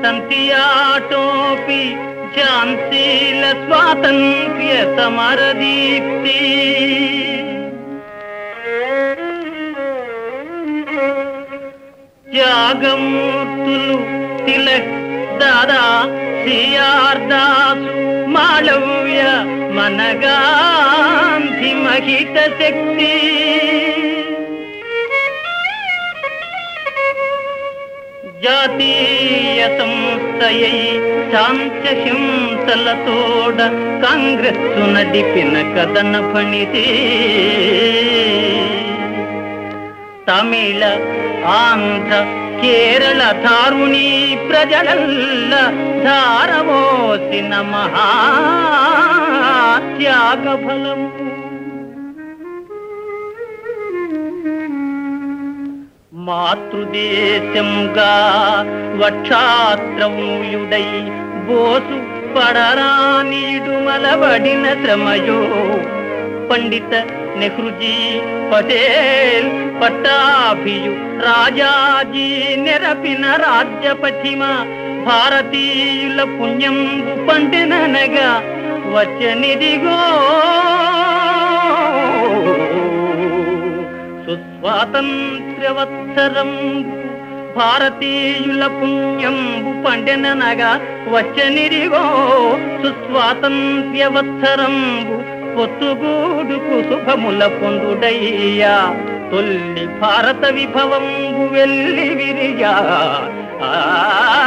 సంతియాటోపి ఝాన్సీల స్వాతంత్ర్య సమరదీప్తి త్యాగమూర్తులు తిలక్ దాదా సిఆర్ దాసు మాళవ్య మనగాంధి మహిత శక్తి జాతీయ సంస్థయై శాంత్య హింసలతోడ కాంగ్రెస్సు నడిపిన కథన ఫణితి తమిళ ఆంధ్ర కేరళ ధారుణి ప్రజలల్ల ధారవోసిన మహాత్యాగ ఫలము మాతృదేశంగా వక్షాత్రముయుడై బోసు పడరానీడు మలబడిన శ్రమయో పండిత నెహ్రూజీ పటేల్ పట్టాభియు రాజాజీ నెరపిన రాజ్య పశ్చిమ భారతీయుల పుణ్యం పండిననగా వచ్చనిదిగో సుస్వాతంత్ర్యవత్సరం భారతీయుల పుణ్యంబు పండెననగా వచ్చనిరిగో సుస్వాతంత్ర్యవత్సరంబు పొత్తుగూడుకు శుభముల పొందుడయ్యా తొల్లి భారత విభవంబు వెళ్ళి విరియా ఆ